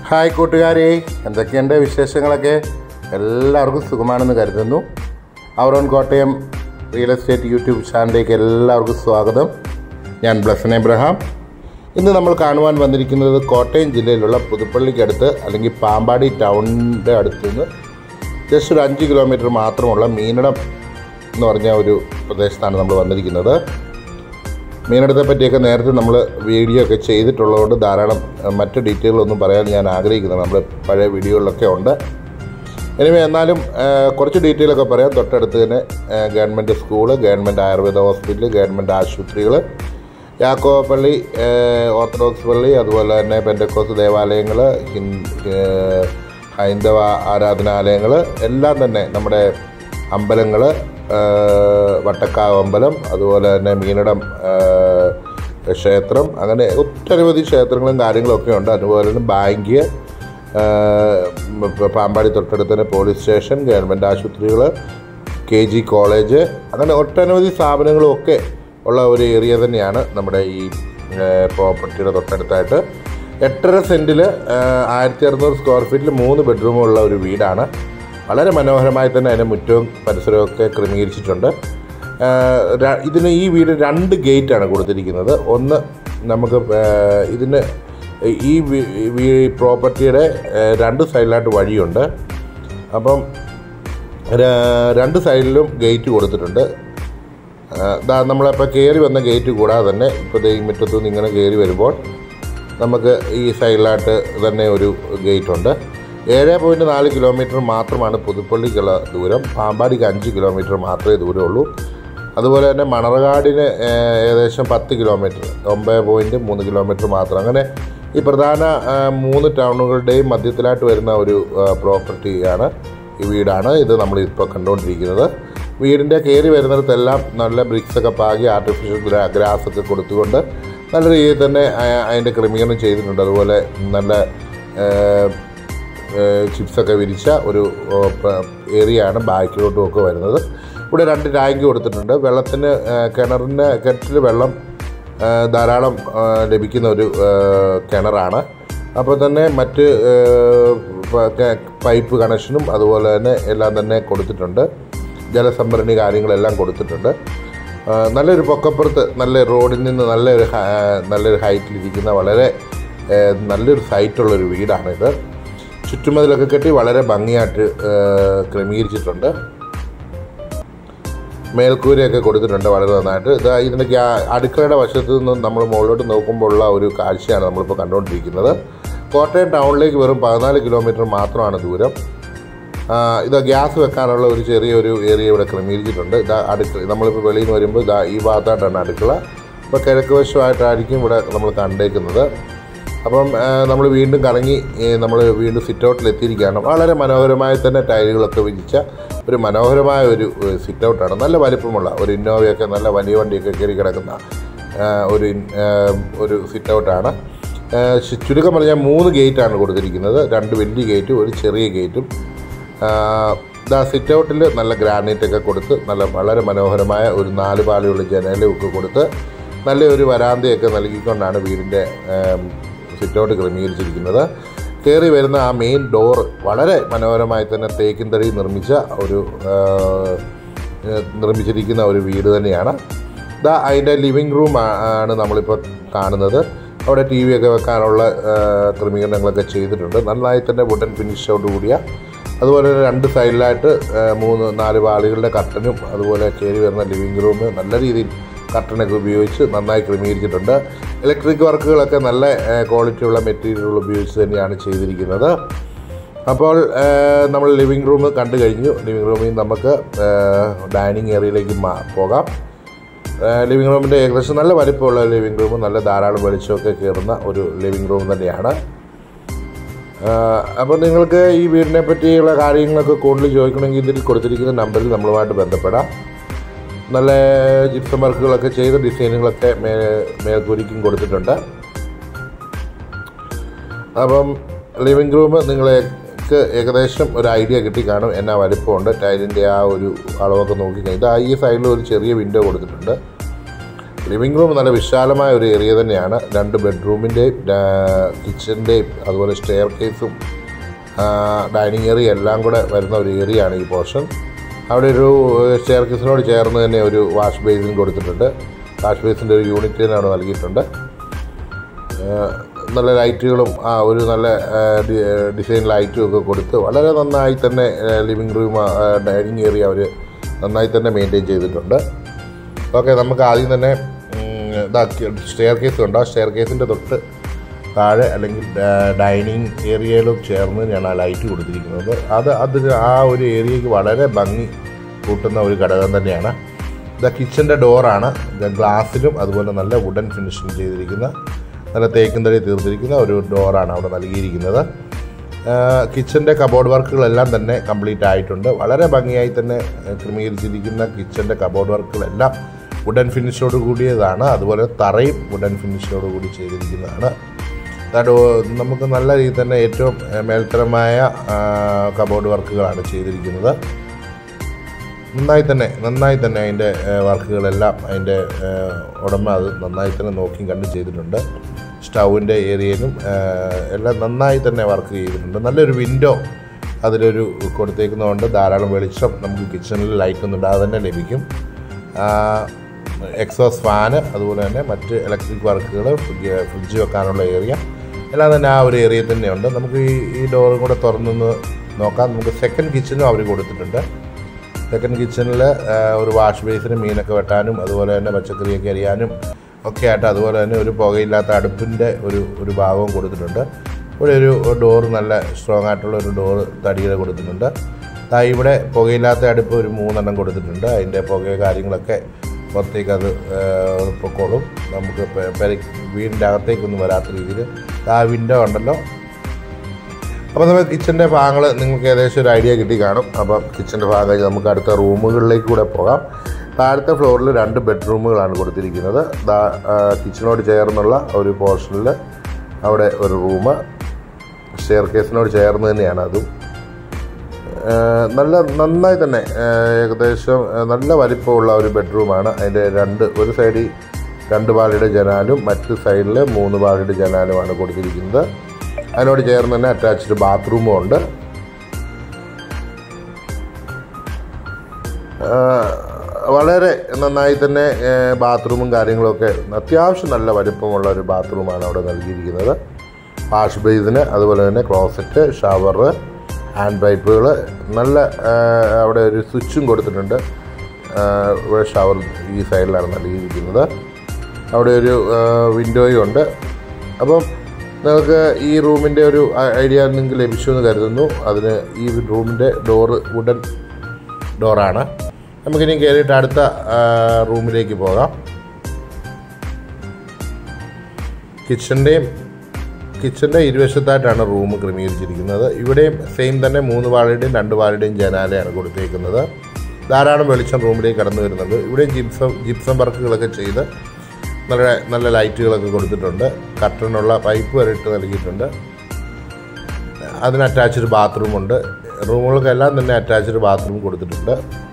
hi കൂട്ടുകാരെ എന്തൊക്കെയുണ്ട് വിശേഷങ്ങളൊക്കെ എല്ലാവർക്കും സുഖമാണെന്ന് കരുതുന്നു our own Kottayam real estate YouTube ചാനലിലേക്ക് എല്ലാവർക്കും സ്വാഗതം ഞാൻ ബ്ലസൻ എബ്രഹാം ഇന്ന് നമ്മൾ കാണുവാൻ വന്നിരിക്കുന്നത് കോട്ടയം ജില്ലയിലുള്ള പുതുപ്പള്ളിക്കടുത്ത് അല്ലെങ്കിൽ പാമ്പാടി ടൗണിൻ്റെ അടുത്ത് നിന്ന് ജസ്റ്റ് ഒരു അഞ്ച് കിലോമീറ്റർ മാത്രമുള്ള മീനടം എന്ന് പറഞ്ഞ ഒരു പ്രദേശത്താണ് നമ്മൾ വന്നിരിക്കുന്നത് മീനെടുത്തെ പറ്റിയൊക്കെ നേരത്തെ നമ്മൾ വീഡിയോ ഒക്കെ ചെയ്തിട്ടുള്ളതുകൊണ്ട് ധാരാളം അഹ്, മറ്റ് ഡീറ്റെയിലൊന്നും പറയാൻ ഞാൻ ആഗ്രഹിക്കുന്നത് നമ്മുടെ പഴയ വീഡിയോകളിലൊക്കെ ഉണ്ട് എനിവേ എന്നാലും അഹ്, കുറച്ച് ഡീറ്റെയിൽ ഒക്കെ പറയാം തൊട്ടടുത്ത് തന്നെ അഹ്, government school government Ayurveda hospital government ആശുപത്രികൾ യാക്കോ പള്ളി അഹ്, ഓർത്തഡോക്സ് പള്ളി അതുപോലെ തന്നെ പെൻഡക്കോസ് ദേവാലയങ്ങൾ ഹൈന്ദവ ആരാധനാലയങ്ങൾ എല്ലാം തന്നെ നമ്മുടെ അമ്പലങ്ങൾ വട്ടക്കാവ് അമ്പലം അതുപോലെ തന്നെ മീനടം ആ, ക്ഷേത്രം അങ്ങനെ ഒട്ടനവധി ക്ഷേത്രങ്ങളും കാര്യങ്ങളും ഒക്കെ ഉണ്ട് അതുപോലെ തന്നെ ബാങ്ക് ആ, പ- പാമ്പാടി തൊട്ടടുത്ത് തന്നെ പോലീസ് സ്റ്റേഷൻ ഗവൺമെൻറ് ആശുപത്രികൾ കെ ജി കോളേജ് അങ്ങനെ ഒട്ടനവധി സ്ഥാപനങ്ങളും ഒക്കെ ഉള്ള ഒരു ഏരിയ തന്നെയാണ് നമ്മുടെ ഈ പ്രോപ്പർട്ടിയുടെ തൊട്ടടുത്തായിട്ട് എട്ടര സെൻറ്റിൽ ആയിരത്തി അറുന്നൂറ് സ്ക്വയർ ഫീറ്റിൽ മൂന്ന് ബെഡ്റൂമുള്ള ഒരു വീടാണ് വളരെ മനോഹരമായി തന്നെ അതിൻ്റെ മുറ്റവും പരിസരവും ഒക്കെ ക്രമീകരിച്ചിട്ടുണ്ട് ആ, ര- ഇതിന് ഈ വീട് രണ്ട് ഗേറ്റാണ് കൊടുത്തിരിക്കുന്നത് ഒന്ന് നമുക്ക് ആ, ഇതിന് ഈ വി- വി- പ്രോപ്പർട്ടിയുടെ ആ, രണ്ട് സൈഡിലായിട്ട് വഴിയുണ്ട് അപ്പം ര- രണ്ട് സൈഡിലും ഗേറ്റ് കൊടുത്തിട്ടുണ്ട് ആ, ദാ നമ്മളിപ്പോൾ കയറി വന്ന ഗേറ്റ് കൂടാതെ തന്നെ ഇപ്പോൾ ദേ ഈ മുറ്റത്തു നിന്ന് ഇങ്ങനെ കയറി വരുമ്പോൾ നമുക്ക് ഈ സൈഡിലായിട്ട് തന്നെ ഒരു ഗേറ്റ് ഉണ്ട് ഏഴ് പോയിൻറ്റ് നാല് കിലോമീറ്റർ മാത്രമാണ് പുതുപ്പള്ളിക്കുള്ള ദൂരം പാമ്പാടിക്ക് അഞ്ച് കിലോമീറ്റർ മാത്രമേ ദൂരമുള്ളൂ അതുപോലെ തന്നെ മണർകാടിന് ഏഹ്, ഏകദേശം പത്ത് കിലോമീറ്റർ ഒമ്പത് പോയിൻറ്റ് മൂന്ന് കിലോമീറ്റർ മാത്രം അങ്ങനെ ഈ പ്രധാന ആ, മൂന്ന് ടൗണുകളുടെയും മധ്യത്തിലായിട്ട് വരുന്ന ഒരു ആ, പ്രോപ്പർട്ടിയാണ് ഈ വീടാണ് ഇത് നമ്മൾ ഇപ്പോൾ കണ്ടുകൊണ്ടിരിക്കുന്നത് വീടിൻ്റെ കയറി വരുന്നിടത്തെല്ലാം നല്ല ബ്രിക്സ് ഒക്കെ പാകി ആർട്ടിഫിഷ്യൽ ഗ്രാസ് ഒക്കെ കൊടുത്തുകൊണ്ട് നല്ല രീതിയിൽ തന്നെ ആ- അതിൻ്റെ ക്രമീകരണം ചെയ്തിട്ടുണ്ട് അതുപോലെ നല്ല ചിപ്സൊക്കെ വിരിച്ച ഒരു ഏരിയയാണ് ബാക്കിലോട്ടും ഒക്കെ വരുന്നത് ഇവിടെ രണ്ട് ടാങ്ക് കൊടുത്തിട്ടുണ്ട് വെള്ളത്തിന് ആ, കിണറിന് കിണറ്റിൽ വെള്ളം ആ, ധാരാളം ആ, ലഭിക്കുന്ന ഒരു ആ, കിണറാണ് അപ്പോൾ തന്നെ മറ്റ് ആ, പ- ക- പൈപ്പ് കണക്ഷനും അതുപോലെ തന്നെ എല്ലാം തന്നെ കൊടുത്തിട്ടുണ്ട് ജലസംഭരണി കാര്യങ്ങളെല്ലാം കൊടുത്തിട്ടുണ്ട് ആ, നല്ലൊരു പൊക്കപ്പുറത്ത് നല്ല റോഡിൽ നിന്ന് നല്ലൊരു ഹ- നല്ലൊരു ഹൈറ്റിലിരിക്കുന്ന വളരെ ആ, നല്ലൊരു സൈറ്റുള്ളൊരു വീടാണിത് ചുറ്റുമതിലൊക്കെ കെട്ടി വളരെ ഭംഗിയായിട്ട് ആ, ക്രമീകരിച്ചിട്ടുണ്ട് മേൽക്കൂരയൊക്കെ കൊടുത്തിട്ടുണ്ട് വളരെ നന്നായിട്ട് ഇത് ഇതിൻ്റെ ഗ്യാ- അടുക്കളയുടെ വശത്ത് നിന്ന് നമ്മൾ മുകളിലോട്ട് നോക്കുമ്പോൾ ഉള്ള ഒരു കാഴ്ചയാണ് നമ്മളിപ്പോൾ കണ്ടുകൊണ്ടിരിക്കുന്നത് കോട്ടയം ടൗണിലേക്ക് വെറും പതിനാല് കിലോമീറ്റർ മാത്രമാണ് ദൂരം ആ, ഇത് ഗ്യാസ് വെക്കാനുള്ള ഒരു ചെറിയൊരു ഏരിയ ഇവിടെ ക്രമീകരിച്ചിട്ടുണ്ട് ഇതാ അടുക്കള നമ്മളിപ്പോൾ വെളിയിൽ നിന്ന് വരുമ്പോൾ ഇതാ ഈ ഭാഗത്തായിട്ടാണ് അടുക്കള ഇപ്പോൾ കിഴക്ക് വശമായിട്ടായിരിക്കും ഇവിടെ നമ്മൾ കണ്ടേക്കുന്നത് അപ്പം നമ്മൾ വീണ്ടും കറങ്ങി നമ്മൾ വീണ്ടും സിറ്റ് ഔട്ടിൽ എത്തിയിരിക്കുകയാണ് വളരെ മനോഹരമായി തന്നെ ടൈലുകളൊക്കെ വിരിച്ച ഒരു മനോഹരമായ ഒരു സിറ്റ് ഔട്ടാണ് നല്ല വലിപ്പമുള്ള ഒരു ഇന്നോവയൊക്കെ നല്ല വലിയ വണ്ടിയൊക്കെ കയറി കിടക്കുന്ന ആ, ഒരു ഇൻ- ആ, ഒരു സിറ്റ് ഔട്ടാണ് ചുരുക്കം പറഞ്ഞാൽ മൂന്ന് ഗേറ്റാണ് കൊടുത്തിരിക്കുന്നത് രണ്ട് വലിയ ഗേറ്റും ഒരു ചെറിയ ഗേറ്റും ദാ സിറ്റ് ഔട്ടിൽ നല്ല ഗ്രാനൈറ്റ് ഒക്കെ കൊടുത്ത് നല്ല വളരെ മനോഹരമായ ഒരു നാല് പാളിയുള്ള ജനലും ഒക്കെ കൊടുത്ത് നല്ലൊരു വരാന്തയൊക്കെ നൽകിക്കൊണ്ടാണ് വീടിൻ്റെ സിറ്റ് ഔട്ട് ക്രമീകരിച്ചിരിക്കുന്നത് കയറി വരുന്ന ആ മെയിൻ ഡോർ വളരെ മനോഹരമായി തന്നെ തേക്കിൻ തടി നിർമ്മിച്ച ഒരു ആ, ഏഹ്, നിർമ്മിച്ചിരിക്കുന്ന ഒരു വീട് തന്നെയാണ് ഇതാ അതിൻ്റെ ലിവിങ് റൂം ആണ് നമ്മളിപ്പോൾ കാണുന്നത് അവിടെ ടി വി ഒക്കെ വെക്കാനുള്ള ആ, ക്രമീകരണങ്ങളൊക്കെ ചെയ്തിട്ടുണ്ട് നന്നായി തന്നെ വുഡൻ ഫിനിഷോട് കൂടിയ അതുപോലെ തന്നെ രണ്ട് സൈഡിലായിട്ട് ആ, മൂന്ന് നാല് പാളികളുടെ കട്ടനും അതുപോലെ കയറി വരുന്ന ലിവിങ് റൂം നല്ല രീതിയിൽ കട്ടനൊക്കെ ഉപയോഗിച്ച് നന്നായി ക്രമീകരിച്ചിട്ടുണ്ട് ഇലക്ട്രിക് വർക്കുകളൊക്കെ നല്ല ക്വാളിറ്റിയുള്ള മെറ്റീരിയലുകൾ ഉപയോഗിച്ച് തന്നെയാണ് ചെയ്തിരിക്കുന്നത് അപ്പോൾ ആ, നമ്മൾ ലിവിങ് റൂം കണ്ടു കഴിഞ്ഞു ലിവിങ് റൂമിൽ നിന്ന് നമുക്ക് ഡൈനിങ് ഏരിയയിലേക്ക് മാ പോകാം ലിവിങ് റൂമിൻ്റെ ഏകദേശം നല്ല വലിപ്പമുള്ള ലിവിങ് റൂം നല്ല ധാരാളം വെളിച്ചമൊക്കെ കയറുന്ന ഒരു ലിവിങ് റൂം തന്നെയാണ് അപ്പോൾ നിങ്ങൾക്ക് ഈ വീടിനെ പറ്റിയുള്ള കാര്യങ്ങളൊക്കെ കൂടുതൽ ചോദിക്കണമെങ്കിൽ ഇതിൽ കൊടുത്തിരിക്കുന്ന നമ്പറിൽ നമ്മളുമായിട്ട് ബന്ധപ്പെടാം നല്ല ജിപ്സം വർക്കുകളൊക്കെ ചെയ്ത ഡിസൈനുകളൊക്കെ മേ മേൽക്കൂരിക്കും കൊടുത്തിട്ടുണ്ട് അപ്പം ലിവിങ് റൂം നിങ്ങൾക്ക് ഏകദേശം ഒരു ഐഡിയ കിട്ടി കാണും എന്നാ വലിപ്പമുണ്ട് ടൈലിൻ്റെ ആ ഒരു അളവൊക്കെ നോക്കി കഴിഞ്ഞാൽ ആ ഈ സൈഡിൽ ഒരു ചെറിയ വിൻഡോ കൊടുത്തിട്ടുണ്ട് ലിവിങ് റൂം നല്ല വിശാലമായ ഒരു ഏരിയ തന്നെയാണ് രണ്ട് ബെഡ്റൂമിൻ്റെയും കിച്ചൻ്റെയും അതുപോലെ സ്റ്റെയർ കേസും ഡൈനിങ് ഏരിയ എല്ലാം കൂടെ വരുന്ന ഒരു ഏരിയ ആണ് ഈ പോർഷൻ അവിടെ ഒരു സ്റ്റെയർ കേസിനോട് ചേർന്ന് തന്നെ ഒരു വാഷ് ബേസിൻ കൊടുത്തിട്ടുണ്ട് വാഷ് ബേസിൻ്റെ ഒരു യൂണിറ്റ് തന്നെ അവിടെ നൽകിയിട്ടുണ്ട് ഏഹ് നല്ല ലൈറ്റുകളും ആ ഒരു നല്ല ഏഹ് ഡി- ഏഹ് ഡിസൈൻ ലൈറ്റും ഒക്കെ കൊടുത്ത് വളരെ നന്നായി തന്നെ ലിവിങ് റൂം ഡൈനിങ് ഏരിയ അവർ നന്നായി തന്നെ മെയിൻറ്റെയിൻ ചെയ്തിട്ടുണ്ട് ഓക്കെ നമുക്ക് ആദ്യം തന്നെ ഉം, ഇതാ സ്റ്റെയർ കേസ് ഉണ്ട് ആ സ്റ്റെയർ കേസിൻ്റെ തൊട്ട് താഴെ അല്ലെങ്കിൽ ഡൈനിങ് ഏരിയയിലും ചേർന്ന് ഞാൻ ആ ലൈറ്റ് കൊടുത്തിരിക്കുന്നത് അത് അതിന് ആ ഒരു ഏരിയയ്ക്ക് വളരെ ഭംഗി കൂട്ടുന്ന ഒരു ഘടകം തന്നെയാണ് ഇത് കിച്ചൻ്റെ ഡോറാണ് ഇത് ഗ്ലാസ്സിലും അതുപോലെ നല്ല വുഡൻ ഫിനിഷിങ് ചെയ്തിരിക്കുന്ന നല്ല തേക്കും തടി തീർത്തിരിക്കുന്ന ഒരു ഡോറാണ് അവിടെ നൽകിയിരിക്കുന്നത് കിച്ചൻ്റെ കബോർഡ് വർക്കുകളെല്ലാം തന്നെ കംപ്ലീറ്റ് ആയിട്ടുണ്ട് വളരെ ഭംഗിയായി തന്നെ ഏഹ്, ക്രമീകരിച്ചിരിക്കുന്ന കിച്ചൻ്റെ കബോർഡ് വർക്കുകളെല്ലാം വുഡൻ ഫിനിഷോട് കൂടിയതാണ് അതുപോലെ തറയും വുഡൻ ഫിനിഷോട് കൂടി ചെയ്തിരിക്കുന്നതാണ് ദാ നമുക്ക് നല്ല രീതിയിൽ തന്നെ ഏറ്റവും ഏഹ്, മേൽത്തരമായ ആ, കബോർഡ് വർക്കുകളാണ് ചെയ്തിരിക്കുന്നത് നന്നായി തന്നെ നന്നായി തന്നെ അതിൻ്റെ ഏഹ്, വർക്കുകളെല്ലാം അതിൻ്റെ ഏഹ്, ഉടമ അത് നന്നായി തന്നെ നോക്കിയും കണ്ടും ചെയ്തിട്ടുണ്ട് സ്റ്റൗവിൻ്റെ ഏരിയയിലും ഏഹ്, എല്ലാം നന്നായി തന്നെ വർക്ക് ചെയ്തിട്ടുണ്ട് നല്ലൊരു വിൻഡോ അതിലൊരു കൊടുത്തേക്കുന്നതുകൊണ്ട് ധാരാളം വെളിച്ചം നമുക്ക് കിച്ചണിൽ ലൈറ്റ് ഒന്നും ഇടാതെ തന്നെ ലഭിക്കും എക്സോസ് ഫാന് അതുപോലെ തന്നെ മറ്റ് ഇലക്ട്രിക് വർക്കുകൾ ഫ്രിഡ്ജ് ഫ്രിഡ്ജ് വെക്കാനുള്ള ഏരിയ എല്ലാം തന്നെ ആ ഒരു ഏരിയ തന്നെയുണ്ട് നമുക്ക് ഈ ഈ ഡോറും കൂടെ തുറന്നൊന്ന് നോക്കാം നമുക്ക് സെക്കൻഡ് കിച്ചനും അവർ കൊടുത്തിട്ടുണ്ട് സെക്കൻഡ് കിച്ചണിൽ ഒരു വാഷ് ബേസിന് മീനൊക്കെ വെട്ടാനും അതുപോലെ തന്നെ പച്ചക്കറിയൊക്കെ അരിയാനും ഒക്കെ ആയിട്ട് അതുപോലെ തന്നെ ഒരു പുകയില്ലാത്ത അടുപ്പിൻ്റെ ഒരു ഒരു ഭാഗവും കൊടുത്തിട്ടുണ്ട് ഇവിടെ ഒരു ഡോർ നല്ല സ്ട്രോങ് ആയിട്ടുള്ള ഒരു ഡോർ തടിയുടെ കൊടുത്തിട്ടുണ്ട് ദാ ഇവിടെ പുകയില്ലാത്ത അടുപ്പ് ഒരു മൂന്നെണ്ണം കൊടുത്തിട്ടുണ്ട് അതിൻ്റെ പുക കാര്യങ്ങളൊക്കെ പുറത്തേക്ക് അത് ഏഹ്, പൊക്കോളും നമുക്ക് പെ- പെര- വീടിൻ്റെ അകത്തേക്കൊന്നും വരാത്ത രീതിയിൽ ആ വിൻഡോ ഉണ്ടല്ലോ അപ്പോൾ നമുക്ക് കിച്ചൻ്റെ ഭാഗങ്ങൾ നിങ്ങൾക്ക് ഏകദേശം ഒരു ഐഡിയ കിട്ടി കാണും അപ്പം കിച്ചൻ്റെ ഭാഗം കഴിഞ്ഞ് നമുക്ക് അടുത്ത റൂമുകളിലേക്ക് കൂടെ പോകാം താഴത്തെ ഫ്ലോറിൽ രണ്ട് ബെഡ്റൂമുകളാണ് കൊടുത്തിരിക്കുന്നത് ദാ കിച്ചനോട് ചേർന്നുള്ള ഒരു പോർഷനിൽ അവിടെ ഒരു റൂം സ്റ്റെയർ കേസിനോട് ചേർന്ന് തന്നെയാണ് അതും ഏഹ് നല്ല നന്നായി തന്നെ ഏഹ് ഏകദേശം ഏഹ് നല്ല വലിപ്പമുള്ള ഒരു ബെഡ്റൂമാണ് അതിൻ്റെ രണ്ട് ഒരു സൈഡിൽ രണ്ട് പാളിയുടെ ജനാലും മറ്റ് സൈഡിൽ മൂന്ന് പാളിയുടെ ജനാലുമാണ് കൊടുത്തിരിക്കുന്നത് അതിനോട് ചേർന്ന് തന്നെ അറ്റാച്ച്ഡ് ബാത്റൂമും ഉണ്ട് ഏഹ് വളരെ നന്നായി തന്നെ ഏഹ് ബാത്റൂമും കാര്യങ്ങളൊക്കെ അത്യാവശ്യം നല്ല വലിപ്പമുള്ള ഒരു ബാത്റൂമാണ് അവിടെ നൽകിയിരിക്കുന്നത് വാഷ് ബേസിന് അതുപോലെ തന്നെ ക്ലോസറ്റ് ഷവർ ഹാൻഡ് പൈപ്പുകൾ നല്ല ഏഹ് അവിടെ ഒരു സ്വിച്ചും കൊടുത്തിട്ടുണ്ട് ഏഹ് ഇവിടെ ഷവർ ഈ സൈഡിലാണ് നൽകിയിരിക്കുന്നത് അവിടെ ഒരു ഏഹ് വിൻഡോയും ഉണ്ട് അപ്പം നിങ്ങൾക്ക് ഈ റൂമിൻ്റെ ഒരു ഐ- ഐഡിയ നിങ്ങൾക്ക് ലഭിച്ചു എന്ന് കരുതുന്നു അതിന് ഈ റൂമിൻ്റെ ഡോറ് വുഡൻ ഡോറാണ് നമുക്കിനി കയറിയിട്ട് അടുത്ത ആ, റൂമിലേക്ക് പോകാം കിച്ചൻ്റെയും കിച്ചൻ്റെ ഇരുവശത്തായിട്ടാണ് റൂം ക്രമീകരിച്ചിരിക്കുന്നത് ഇവിടെയും സെയിം തന്നെ മൂന്ന് വാഴയുടെയും രണ്ട് വാഴയുടെയും ജനാലയാണ് കൊടുത്തേക്കുന്നത് ധാരാളം വെളിച്ചം റൂമിലേക്ക് കടന്നു വരുന്നുണ്ട് ഇവിടെയും ജിപ്സം ജിപ്സം വർക്കുകളൊക്കെ ചെയ്ത് നല്ല നല്ല ലൈറ്റുകളൊക്കെ കൊടുത്തിട്ടുണ്ട് കർട്ടനുള്ള പൈപ്പ് വരെ ഇട്ട് നൽകിയിട്ടുണ്ട് അതിന് അറ്റാച്ച്ഡ് ബാത്റൂമുണ്ട് റൂമുകൾക്കെല്ലാം തന്നെ അറ്റാച്ച്ഡ് ബാത്റൂം കൊടുത്തിട്ടുണ്ട്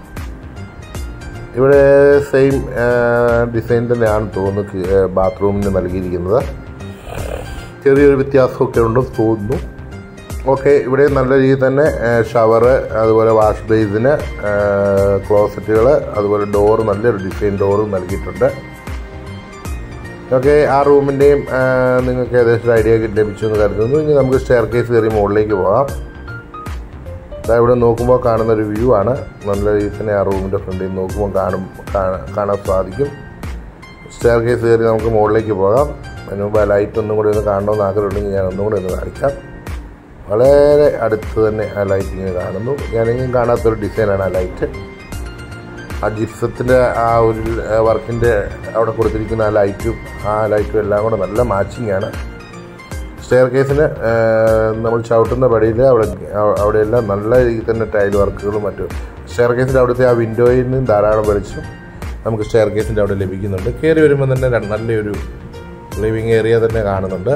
ഇവിടെ സെയിം ഡിസൈൻ തന്നെയാണ് തോന്നുന്നു ബാത്റൂമിന് നൽകിയിരിക്കുന്നത് ചെറിയൊരു വ്യത്യാസമൊക്കെ ഉണ്ടെന്ന് തോന്നുന്നു ഓക്കെ ഇവിടെ നല്ല രീതിയിൽ തന്നെ ഷവറ് അതുപോലെ വാഷ് ബേസിന് ക്ലോസറ്റുകൾ അതുപോലെ ഡോറ് നല്ലൊരു ഡിസൈൻ ഡോറും നൽകിയിട്ടുണ്ട് ഓക്കെ ആ റൂമിൻ്റെയും നിങ്ങൾക്ക് ഏകദേശം ഒരു ഐഡിയ ലഭിച്ചു എന്ന് കരുതുന്നു ഇനി നമുക്ക് സ്റ്റെയർ കേസ് കയറി മുകളിലേക്ക് പോകാം ഇതാ ഇവിടെ നോക്കുമ്പോൾ കാണുന്ന ഒരു വ്യൂ ആണ് നല്ല രീതിയിൽ തന്നെ ആ റൂമിൻ്റെ ഫ്രണ്ടിൽ നിന്ന് നോക്കുമ്പോൾ കാണും കാണാ- കാണാൻ സാധിക്കും സ്റ്റെയർ കേസ് കയറി നമുക്ക് മുകളിലേക്ക് പോകാം അതിന് മുമ്പ് ആ ലൈറ്റ് ഒന്നും കൂടി ഒന്ന് കാണണമെന്ന് ആഗ്രഹമുണ്ടെങ്കിൽ ഞാൻ ഒന്നും കൂടി ഒന്ന് കാണിക്കാം വളരെ അടുത്ത് തന്നെ ആ ലൈറ്റ് ഇങ്ങനെ കാണുന്നു ഞാനെങ്കിലും കാണാത്തൊരു ഡിസൈനാണ് ആ ലൈറ്റ് ആ ജിപ്സത്തിൻ്റെ ആ ഒരു വർക്കിൻ്റെ അവിടെ കൊടുത്തിരിക്കുന്ന ആ ലൈറ്റും ആ ലൈറ്റും എല്ലാം കൂടെ നല്ല മാച്ചിങ് ആണ് സ്റ്റെയർ കേസിന് നമ്മൾ ചവിട്ടുന്ന പടിയിൽ അവിടെ അവിടെയെല്ലാം നല്ല രീതിയിൽ തന്നെ ടൈൽ വർക്കുകളും മറ്റും സ്റ്റെയർ കേസിൻ്റെ അവിടുത്തെ ആ വിൻഡോയിൽ നിന്ന് ധാരാളം വെളിച്ചം നമുക്ക് സ്റ്റെയർ കേസിൻ്റെ അവിടെ ലഭിക്കുന്നുണ്ട് കയറി വരുമ്പോൾ തന്നെ ര- നല്ലൊരു ലിവിങ് ഏരിയ തന്നെ കാണുന്നുണ്ട്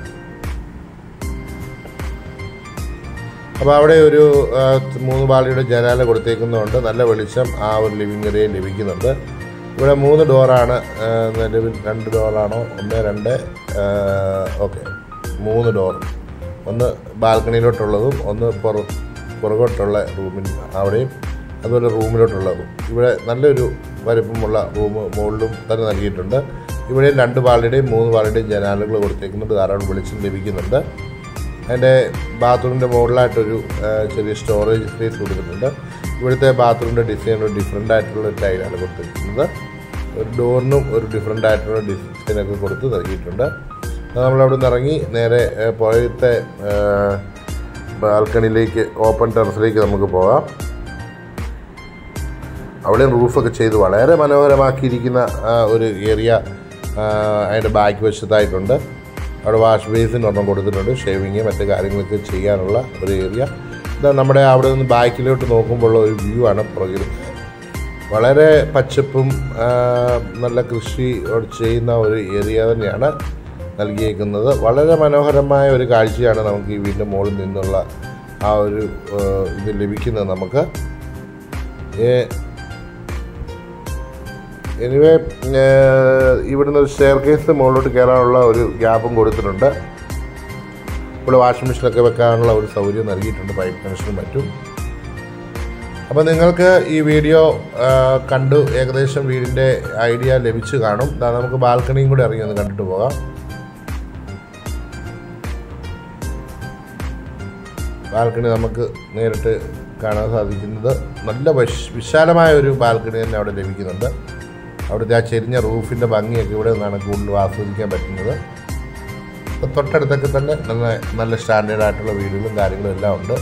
അപ്പോൾ അവിടെ ഒരു ആ, മൂന്ന് പാളിയുടെ ജനാല കൊടുത്തേക്കുന്നതുകൊണ്ട് നല്ല വെളിച്ചം ആ ഒരു ലിവിങ് ഏരിയയിൽ ലഭിക്കുന്നുണ്ട് ഇവിടെ മൂന്ന് ഡോറാണ് നിലവിൽ രണ്ട് ഡോറാണോ ഒന്ന് രണ്ട് ഓക്കെ മൂന്ന് ഡോർ ഒന്ന് ബാൽക്കണിയിലോട്ടുള്ളതും ഒന്ന് പുറ പുറകോട്ടുള്ള റൂമിൽ അവിടെയും അതുപോലെ റൂമിലോട്ടുള്ളതും ഇവിടെ നല്ലൊരു വലിപ്പമുള്ള റൂം മുകളിലും തന്നെ നൽകിയിട്ടുണ്ട് ഇവിടെ രണ്ട് പാളിയുടെയും മൂന്ന് പാളിയുടെയും ജനാലുകൾ കൊടുത്തേക്കുന്നുണ്ട് ധാരാളം വെളിച്ചം ലഭിക്കുന്നുണ്ട് അതിൻ്റെ ബാത്റൂമിൻ്റെ മുകളിലായിട്ടൊരു ആ, ചെറിയ സ്റ്റോറേജ് സ്പേസ് കൊടുത്തിട്ടുണ്ട് ഇവിടുത്തെ ബാത്റൂമിൻ്റെ ഡിസൈൻ ഒരു ഡിഫറെൻ്റ് ആയിട്ടുള്ള ടൈലാണ് കൊടുത്തിരിക്കുന്നത് ഒരു ഡോറിനും ഒരു ഡിഫറെൻ്റ് ആയിട്ടുള്ള ഡിസൈനൊക്കെ കൊടുത്ത് നൽകിയിട്ടുണ്ട് അത് നമ്മളവിടെ നിന്ന് ഇറങ്ങി നേരെ ആ, പുറത്തെ ആ, ബാൽക്കണിയിലേക്ക് ഓപ്പൺ ടെറസിലേക്ക് നമുക്ക് പോകാം അവിടെ റൂഫൊക്കെ ചെയ്ത് വളരെ മനോഹരമാക്കിയിരിക്കുന്ന ആ, ഒരു ഏരിയ അതിൻ്റെ ബാക്ക് വശത്തായിട്ടുണ്ട് അവിടെ വാഷ് ബേസിൻ ഒരെണ്ണം കൊടുത്തിട്ടുണ്ട് ഷേവിങ് മറ്റു കാര്യങ്ങളൊക്കെ ചെയ്യാനുള്ള ഒരു ഏരിയ ഇതാ നമ്മുടെ അവിടെ നിന്ന് ബാക്കിലോട്ട് നോക്കുമ്പോഴുള്ള ഒരു വ്യൂ ആണ് പുറകിൽ വളരെ പച്ചപ്പും ആ, നല്ല കൃഷി ചെയ്യുന്ന ഒരു ഏരിയ തന്നെയാണ് നൽകിയേക്കുന്നത് വളരെ മനോഹരമായ ഒരു കാഴ്ചയാണ് നമുക്ക് ഈ വീടിൻ്റെ മുകളിൽ നിന്നുള്ള ആ ഒരു ആ, ഇത് ലഭിക്കുന്നത് നമുക്ക് ഏ, എനിവേ ഇവിടുന്ന് ഒരു സ്റ്റെയർ കേസ് മുകളിലോട്ട് കയറാനുള്ള ഒരു ഗ്യാപ്പും കൊടുത്തിട്ടുണ്ട് ഇവിടെ വാഷിംഗ് മെഷീനൊക്കെ വെക്കാനുള്ള ഒരു സൗകര്യം നൽകിയിട്ടുണ്ട് പൈപ്പ് കണക്ഷനും മറ്റും അപ്പോൾ നിങ്ങൾക്ക് ഈ വീഡിയോ ആ, കണ്ടു ഏകദേശം വീടിൻ്റെ ഐഡിയ ലഭിച്ചു കാണും ദാ നമുക്ക് ബാൽക്കണിയും കൂടെ ഇറങ്ങി ഒന്ന് കണ്ടിട്ട് പോകാം ബാൽക്കണി നമുക്ക് നേരിട്ട് കാണാൻ സാധിക്കുന്നത് നല്ല വിശ് വിശാലമായ ഒരു ബാൽക്കണി തന്നെ അവിടെ ലഭിക്കുന്നുണ്ട് അവിടുത്തെ ആ ചെരിഞ്ഞ റൂഫിൻ്റെ ഭംഗിയൊക്കെ ഇവിടെ നിന്നാണ് കൂടുതൽ ആസ്വദിക്കാൻ പറ്റുന്നത് അപ്പോൾ തൊട്ടടുത്തൊക്കെ തന്നെ നല്ല നല്ല സ്റ്റാൻഡേർഡ് ആയിട്ടുള്ള വീടുകളും കാര്യങ്ങളും എല്ലാം ഉണ്ട്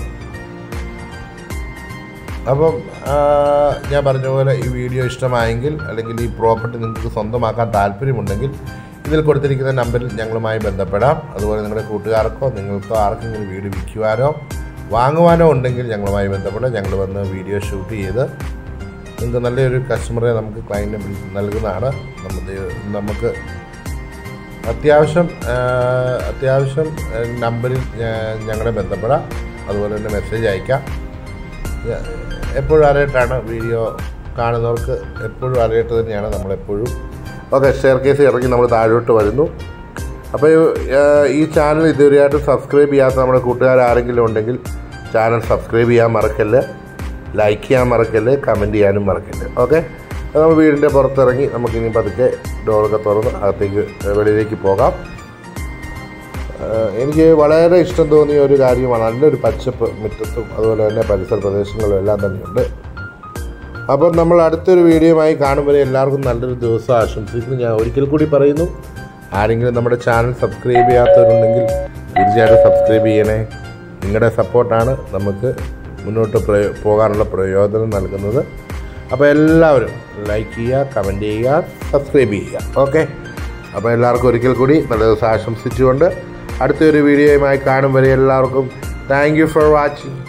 അപ്പം ആ, ഞാൻ പറഞ്ഞ പോലെ ഈ വീഡിയോ ഇഷ്ടമായെങ്കിൽ അല്ലെങ്കിൽ ഈ പ്രോപ്പർട്ടി നിങ്ങൾക്ക് സ്വന്തമാക്കാൻ താല്പര്യമുണ്ടെങ്കിൽ ഇതിൽ കൊടുത്തിരിക്കുന്ന നമ്പറിൽ ഞങ്ങളുമായി ബന്ധപ്പെടാം അതുപോലെ നിങ്ങളുടെ കൂട്ടുകാർക്കോ നിങ്ങൾക്കോ ആർക്കെങ്കിലും വീട് വിൽക്കുവാനോ വാങ്ങുവാനോ ഉണ്ടെങ്കിൽ ഞങ്ങളുമായി ബന്ധപ്പെടാം ഞങ്ങൾ വന്ന് വീഡിയോ ഷൂട്ട് ചെയ്ത് നിങ്ങൾക്ക് നല്ലൊരു കസ്റ്റമറെ നമുക്ക് ക്ലയൻറ്റിന് നൽകുന്നതാണ് നമുക്ക് നമുക്ക് അത്യാവശ്യം ആ, അത്യാവശ്യം ആ, നമ്പറിൽ ഞാ- ഞങ്ങളെ ബന്ധപ്പെടാം അതുപോലെ തന്നെ മെസ്സേജ് അയക്കാം ഞാ- എപ്പോഴും അറിയിട്ടാണ് വീഡിയോ കാണുന്നവർക്ക് എപ്പോഴും അറിയിട്ട് തന്നെയാണ് നമ്മളെപ്പോഴും ഓക്കെ ഷെയർ കേസ് ഇറങ്ങി നമ്മൾ താഴോട്ട് വരുന്നു അപ്പോൾ ഈ ചാനൽ ഇതുവരെയായിട്ട് സബ്സ്ക്രൈബ് ചെയ്യാത്ത നമ്മുടെ കൂട്ടുകാർ ആരെങ്കിലും ഉണ്ടെങ്കിൽ ചാനൽ സബ്സ്ക്രൈബ് ചെയ്യാൻ മറക്കല്ല് ലൈക്ക് ചെയ്യാൻ മറക്കല്ല് കമൻറ്റ് ചെയ്യാനും മറക്കല്ല് ഓക്കെ അപ്പോൾ നമ്മൾ വീടിൻ്റെ പുറത്തിറങ്ങി നമുക്കിനി പതുക്കെ ഡോറൊക്കെ തുറന്ന് അകത്തേക്ക് വെളിയിലേക്ക് പോകാം ആഹ് എനിക്ക് വളരെ ഇഷ്ടം തോന്നിയ ഒരു കാര്യമാണ് നല്ലൊരു പച്ചപ്പ് മുറ്റത്തും അതുപോലെ തന്നെ പരിസര പ്രദേശങ്ങളിലും എല്ലാം തന്നെയുണ്ട് അപ്പം നമ്മൾ അടുത്തൊരു വീഡിയോയുമായി കാണും വരെ എല്ലാവർക്കും നല്ലൊരു ദിവസം ആശംസിക്കുന്നു ഞാൻ ഒരിക്കൽ കൂടി പറയുന്നു ആരെങ്കിലും നമ്മുടെ ചാനൽ സബ്സ്ക്രൈബ് ചെയ്യാത്തവരുണ്ടെങ്കിൽ തീർച്ചയായിട്ടും സബ്സ്ക്രൈബ് ചെയ്യണേ നിങ്ങളുടെ സപ്പോർട്ടാണ് നമുക്ക് മുന്നോട്ട് പ്രയോ പോകാനുള്ള പ്രയോജനം നൽകുന്നത് അപ്പോൾ എല്ലാവരും ലൈക്ക് ചെയ്യുക കമൻറ്റ് ചെയ്യുക സബ്സ്ക്രൈബ് ചെയ്യുക ഓക്കെ അപ്പോൾ എല്ലാവർക്കും ഒരിക്കൽ കൂടി നല്ല ദിവസം ആശംസിച്ചുകൊണ്ട് അടുത്തൊരു വീഡിയോയുമായി കാണും വരെ എല്ലാവർക്കും താങ്ക് യു ഫോർ വാച്ചിങ്